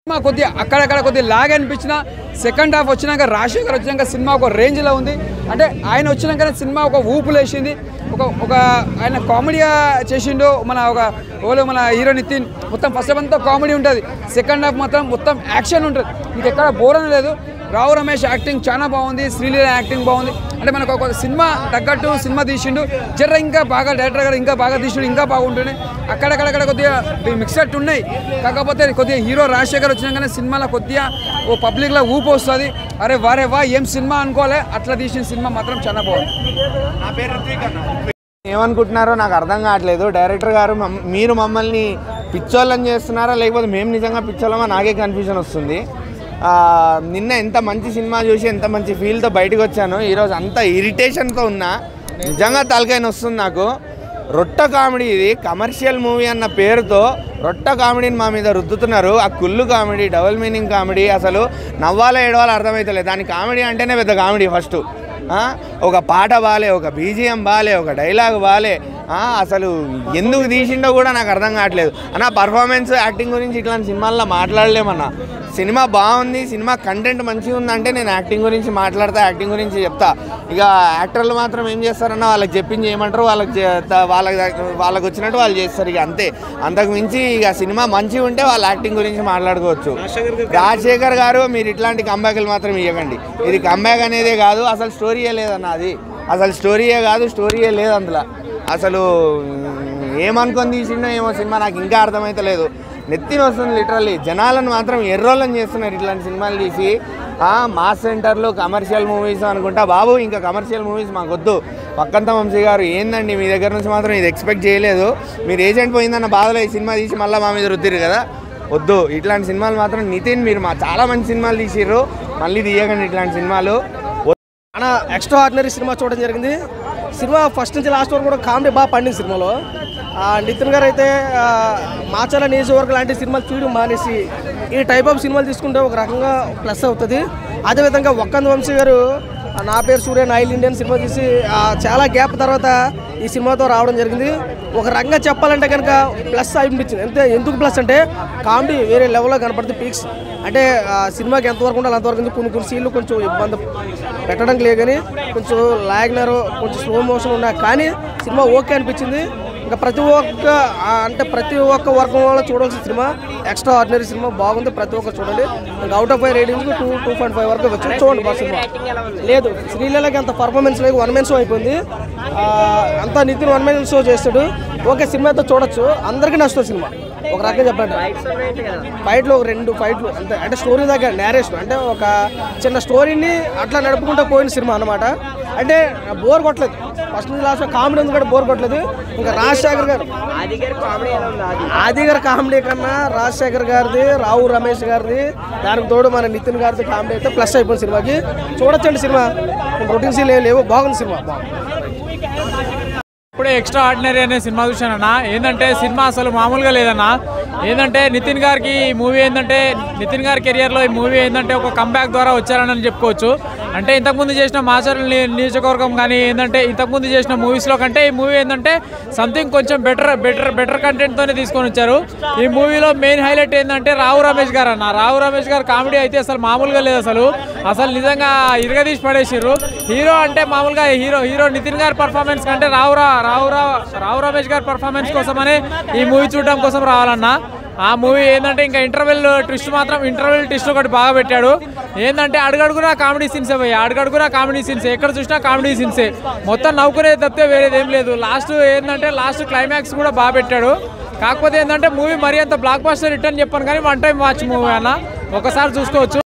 Cinema కొద్దిగా అక్కడక్కడ కొద్దిగా లాగ్ అనిపించిన సెకండ్ హాఫ్ వచ్చినాక రాజశేఖర్ వచ్చినాక సినిమా ఒక రేంజ్లో ఉంది అంటే ఆయన వచ్చినాకనే సినిమా ఒక ఊపు లేచింది ఒక ఒక ఆయన కామెడీగా చేసిండు మన ఒక ఓలో మన హీరో నితిన్ మొత్తం ఫస్ట్ హాఫ్ అంతా కామెడీ ఉంటుంది సెకండ్ హాఫ్ మాత్రం మొత్తం యాక్షన్ ఉంటుంది మీకు ఎక్కడ బోర్ అని లేదు రావు రమేష్ యాక్టింగ్ చాలా బాగుంది శ్రీలీల యాక్టింగ్ బాగుంది అంటే మనకు ఒక సినిమా తగ్గట్టు సినిమా తీసిండు జర్ర ఇంకా బాగా డైరెక్టర్ గారు ఇంకా బాగా తీసిండు ఇంకా బాగుంటుంది అక్కడక్కడక్కడ కొద్దిగా మిక్సెట్ ఉన్నాయి కాకపోతే కొద్దిగా హీరో రాజశేఖర్ వచ్చినాకనే సినిమాలో కొద్దిగా ఓ పబ్లిక్లో ఊపు వస్తుంది అరే వారే వా ఏం సినిమా అనుకోలే అట్లా తీసిన సినిమా మాత్రం చాలా బాగుంది ఏమనుకుంటున్నారో నాకు అర్థం కావట్లేదు డైరెక్టర్ గారు మమ్- మీరు మమ్మల్ని పిచ్చోళ్ళని చేస్తున్నారా లేకపోతే మేము నిజంగా పిచ్చోళ్ళమా నాకే కన్ఫ్యూజన్ వస్తుంది ఆ, నిన్న ఎంత మంచి సినిమా చూసి ఎంత మంచి ఫీల్తో బయటకు వచ్చాను ఈరోజు అంత ఇరిటేషన్తో ఉన్నా నిజంగా తలకాయన వస్తుంది నాకు రొట్ట కామెడీ ఇది కమర్షియల్ మూవీ అన్న పేరుతో రొట్ట కామెడీని మా మీద రుద్దుతున్నారు ఆ కుళ్ళు కామెడీ డబుల్ మీనింగ్ కామెడీ అసలు నవ్వాలో ఏడవాలో అర్థమవుతలేదు దాని కామెడీ అంటేనే పెద్ద కామెడీ ఫస్ట్ ఆ, ఒక పాట బాలే ఒక బీజిఎం బాలే ఒక డైలాగ్ బాలే ఆ, అసలు ఎందుకు తీసిండో కూడా నాకు అర్థం కావట్లేదు అన్న పర్ఫార్మెన్స్ యాక్టింగ్ గురించి ఇట్లాంటి సినిమాల్లో మాట్లాడలేమన్నా సినిమా బాగుంది సినిమా కంటెంట్ మంచిగా ఉందంటే నేను యాక్టింగ్ గురించి మాట్లాడతా యాక్టింగ్ గురించి చెప్తా ఇక యాక్టర్లు మాత్రం ఏం చేస్తారన్న వాళ్ళకి చెప్పింది చేయమంటారు వాళ్ళకి చే- త- వాళ్ళకి వాళ్ళకి వచ్చినట్టు వాళ్ళు చేస్తారు ఇక అంతే అంతకు మించి ఇక సినిమా మంచిగా ఉంటే వాళ్ళ యాక్టింగ్ గురించి మాట్లాడుకోవచ్చు రాజశేఖర్ గారు మీరు ఇట్లాంటి కంబ్యాక్లు మాత్రం ఇవ్వకండి ఇది కంబ్యాక్ అనేదే కాదు అసలు స్టోరీయే లేదన్న అది అసలు స్టోరీయే కాదు స్టోరీయే లేదు అందులో అసలు ఏమనుకొని తీసిండో ఏమో సినిమా నాకు ఇంకా అర్థమైతే లేదు నెత్తిన వస్తుంది లిటరల్లీ జనాలను మాత్రం ఎర్రోళ్ళని చేస్తున్నారు ఇట్లాంటి సినిమాలు తీసి ఆ, మాస్ సెంటర్లు కమర్షియల్ మూవీస్ అనుకుంటా బాబు ఇంకా కమర్షియల్ మూవీస్ మాకు వద్దు పక్కంత వంశీ గారు ఏందండి మీ దగ్గర నుంచి మాత్రం ఇది ఎక్స్పెక్ట్ చేయలేదు మీరు ఏజెంట్ పోయిందన్న బాధలో ఈ సినిమా తీసి మళ్ళీ మా మీద రుద్దిరు కదా వద్దు ఇట్లాంటి సినిమాలు మాత్రం నితిన్ మీరు మా చాలా మంచి సినిమాలు తీసిర్రు మళ్ళీ తీయకండి ఇట్లాంటి సినిమాలు చాలా ఎక్స్ట్రా ఆర్డినరీ సినిమా చూడడం జరిగింది సినిమా ఫస్ట్ నుంచి లాస్ట్ వరకు కూడా కామెడీ బాగా పండింది సినిమాలో ఆ, నితిన్ గారు అయితే ఆ, మాచాల నియోజకవర్గం లాంటి సినిమాలు తీయడం మానేసి ఈ టైప్ ఆఫ్ సినిమాలు తీసుకుంటే ఒక రకంగా ప్లస్ అవుతుంది అదేవిధంగా ఒక్కంద వంశీ గారు ఆ, నా పేరు సూర్య నాయిల్ ఇండియన్ సినిమా తీసి ఆ, చాలా గ్యాప్ తర్వాత ఈ సినిమాతో రావడం జరిగింది ఒక రకంగా చెప్పాలంటే కనుక ప్లస్ అనిపించింది అంతే ఎందుకు ప్లస్ అంటే కామెడీ వేరే లెవెల్లో కనపడుతుంది పీక్స్ అంటే ఆ, సినిమాకి ఎంతవరకు ఉండాలి అంతవరకు ఉంది. కొన్ని కొన్ని సీన్లు కొంచెం ఇబ్బంది పెట్టడానికి లేదు కానీ కొంచెం లాగినారు కొంచెం స్లో మోషన్ ఉన్నా కానీ సినిమా ఓకే అనిపించింది ఇంకా ప్రతి ఒక్క ఆ, అంటే ప్రతి ఒక్క వర్గం వాళ్ళు చూడాల్సిన సినిమా ఎక్స్ట్రా ఆర్డినరీ సినిమా బాగుంది ప్రతి ఒక్కరు చూడండి ఇంకా out of five rating two two point five వరకు వచ్చి చూడండి బాగా సినిమా లేదు శ్రీలీలకి అంత పర్ఫార్మెన్స్ లేదు వన్ మెన్ షో అయిపోయింది ఆ, అంతా నితిన్ వన్ మెన్ షో చేస్తాడు ఓకే సినిమా అయితే చూడొచ్చు అందరికీ నచ్చుతుంది సినిమా ఒక రకంగా చెప్పండి ఫైట్లు ఒక రెండు ఫైట్లు అంతే అంటే స్టోరీ దగ్గర నేరేషన్ అంటే ఒక చిన్న స్టోరీని అట్లా నడుపుకుంటూ పోయిన సినిమా అన్నమాట అంటే బోర్ కొట్టలేదు ఫస్ట్ నుంచి లాస్ట్ కామెడీ ఉంది కూడా బోర్ కొట్టలేదు ఇంకా రాజశేఖర్ గారు ఆది గారి కామెడీ కన్నా రాజశేఖర్ గారిది రావు రమేష్ గారిది దానికి తోడు మన నితిన్ గారిది కామెడీ అయితే ప్లస్ అయిపోయింది సినిమాకి చూడొచ్చండి సినిమా రొటీన్ సీన్ ఏం లేవు బాగుంది సినిమా బాగుంది ఇప్పుడే ఎక్స్ట్రా ఆర్డినరీ అనే సినిమా చూశానన్న ఏంటంటే సినిమా అసలు మామూలుగా లేదన్న ఏంటంటే నితిన్ గారికి ఈ మూవీ ఏంటంటే నితిన్ గారి కెరియర్లో ఈ మూవీ ఏంటంటే ఒక కంబ్యాక్ ద్వారా వచ్చారని చెప్పుకోవచ్చు అంటే ఇంతకుముందు చేసిన మాచర్ల ని- నియోజకవర్గం కానీ ఏంటంటే ఇంతకుముందు చేసిన మూవీస్లో కంటే ఈ మూవీ ఏంటంటే సంథింగ్ కొంచెం బెటర్ బెటర్ బెటర్ కంటెంట్తోనే తీసుకొని వచ్చారు ఈ మూవీలో మెయిన్ హైలైట్ ఏంటంటే రావు రమేష్ గారు అన్న రావు రమేష్ గారు కామెడీ అయితే అసలు మామూలుగా లేదు అసలు అసలు నిజంగా ఇరగదీసి పడేసిర్రు హీరో అంటే మామూలుగా హీరో హీరో నితిన్ గారి పర్ఫార్మెన్స్ కంటే రావు రా రావు రా రావు రమేష్ గారి పర్ఫార్మెన్స్ కోసమనే ఈ మూవీ చూడడం కోసం రావాలన్నా ఆ మూవీ ఏంటంటే ఇంకా ఇంటర్వెల్ ట్విస్ట్ మాత్రం ఇంటర్వెల్ ట్విస్ట్ ఒకటి బాగా పెట్టాడు ఏంటంటే అడుగడుగునా కామెడీ సీన్స్ పోయి అడుగడుగునా కామెడీ సీన్స్ ఎక్కడ చూసినా కామెడీ సీన్సే మొత్తం నవ్వుకునేది తప్పితే వేరేది ఏం లేదు లాస్ట్ ఏంటంటే లాస్ట్ క్లైమాక్స్ కూడా బాగా పెట్టాడు కాకపోతే ఏంటంటే మూవీ మరీ అంత బ్లాక్ బాస్టర్ రిటర్న్ చెప్పాను కానీ వన్ టైం వాచ్ మూవీ అన్న ఒకసారి చూసుకోవచ్చు